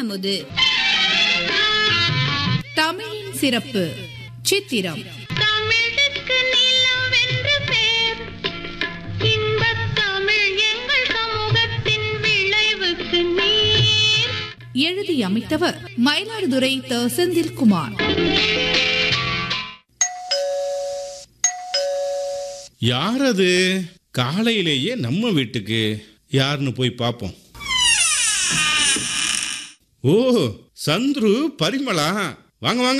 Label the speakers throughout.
Speaker 1: தேனமுது தமிழின் சிறப்பு சித்திரம்
Speaker 2: தமிழுக்கு நிலவென்று பேர் இன்பத் தமிழ் எங்கள் சமூகத்தின் விளைவுக்கு நீர்
Speaker 1: எழுதி அமைத்தவர் மயிலாடுதுறை த செந்தில்குமார்
Speaker 3: யார் அது காலையிலேயே நம்ம வீட்டுக்கு யாருன்னு போய் பார்ப்போம் ஓ சந்துரு பரிமளா வாங்க வாங்க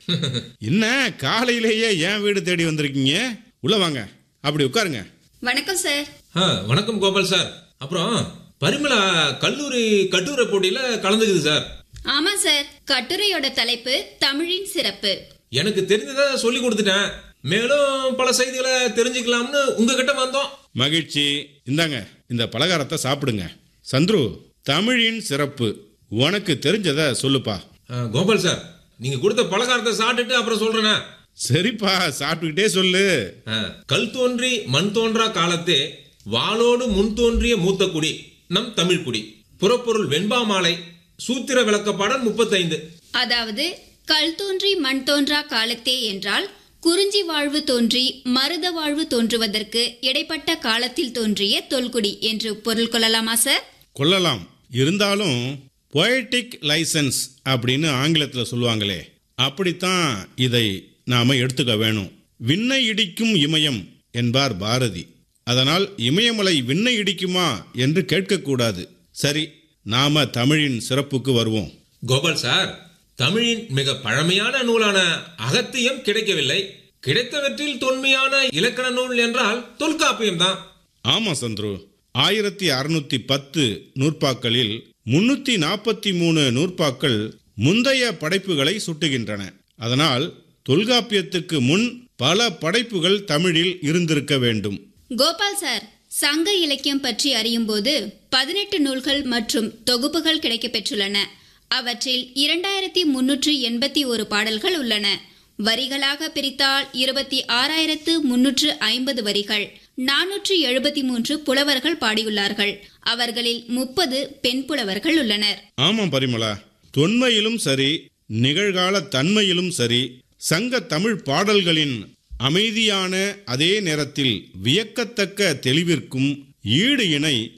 Speaker 3: என்ன காலையிலேயே ஏன் வீடு தேடி வந்திருக்கீங்க உள்ள வாங்க அப்படி உட்காருங்க
Speaker 4: வணக்கம் சார்
Speaker 5: ஆ வணக்கம் கோபால் சார் அப்புறம் பரிமளா கல்லூரி கட்டுரை போட்டியில கலந்துக்குது சார்
Speaker 4: ஆமா சார் கட்டுரையோட தலைப்பு தமிழின் சிறப்பு
Speaker 5: எனக்கு தெரிஞ்சதை சொல்லி கொடுத்துட்டேன் மேலும் பல செய்திகளை தெரிஞ்சுக்கலாம்னு உங்ககிட்ட வந்தோம்
Speaker 3: மகிழ்ச்சி இந்தாங்க இந்த பலகாரத்தை சாப்பிடுங்க சந்துரு தமிழின் சிறப்பு உனக்கு தெரிஞ்சதை சொல்லுப்பா
Speaker 5: ஆ, கோபால் சார் நீங்க கொடுத்த பலகாரத்தை சாப்பிட்டுட்டு அப்புறம் சொல்றேனே
Speaker 3: சரிப்பா சாப்பிட்டுக்கிட்டே சொல்லு
Speaker 5: ஆ, கல் தோன்றி மண் தோன்றா காலத்தே வாளோடு முன் தோன்றிய மூத்த குடி நம் தமிழ் குடி புறப்பொருள் வெண்பா மாலை சூத்திர விளக்கப்பாடல் முப்பத்தைந்து
Speaker 4: அதாவது கல் தோன்றி மண் தோன்றா காலத்தே என்றால் குறிஞ்சி வாழ்வு தோன்றி மருத வாழ்வு தோன்றுவதற்கு இடைப்பட்ட காலத்தில் தோன்றிய தொல்குடி என்று பொருள் கொள்ளலாமா சார்
Speaker 3: கொள்ளலாம் இருந்தாலும் பொயட்டிக் லைசன்ஸ் அப்படின்னு ஆங்கிலத்தில் சொல்லுவாங்களே அப்படித்தான் இதை நாம எடுத்துக்க வேணும் விண்ணை இடிக்கும் இமயம் என்பார் பாரதி அதனால் இமயமலை விண்ணை இடிக்குமா என்று கேட்கக்கூடாது சரி நாம தமிழின் சிறப்புக்கு வருவோம்
Speaker 5: கோபால் சார் தமிழின் மிக பழமையான நூலான அகத்தியம் கிடைக்கவில்லை கிடைத்தவற்றில் தொன்மையான இலக்கண நூல் என்றால் தொல்காப்பியம் தான்
Speaker 3: ஆமா சந்துரு ஆயிரத்தி அறுநூத்தி பத்து நூற்பாக்களில் முன்னூத்தி நாற்பத்தி மூணு நூற்பாக்கள் முந்தைய படைப்புகளை சுட்டுகின்றன அதனால் தொல்காப்பியத்துக்கு முன் பல படைப்புகள் தமிழில் இருந்திருக்க வேண்டும்
Speaker 4: கோபால் சார் சங்க இலக்கியம் பற்றி அறியும் போது பதினெட்டு நூல்கள் மற்றும் தொகுப்புகள் கிடைக்கப்பெற்றுள்ளன அவற்றில் இரண்டாயிரத்தி முன்னூற்று எண்பத்தி ஒரு பாடல்கள் உள்ளன வரிகளாக பிரித்தால் இருபத்தி ஆறாயிரத்து முன்னூற்று ஐம்பது வரிகள் நானூற்று எழுபத்தி மூன்று புலவர்கள் பாடியுள்ளார்கள் அவர்களில் முப்பது பெண் புலவர்கள் உள்ளனர்
Speaker 3: ஆமாம் பரிமளா தொன்மையிலும் சரி நிகழ்கால தன்மையிலும் சரி சங்க தமிழ் பாடல்களின் அமைதியான அதே நேரத்தில் வியக்கத்தக்க தெளிவிற்கும் ஈடு இணை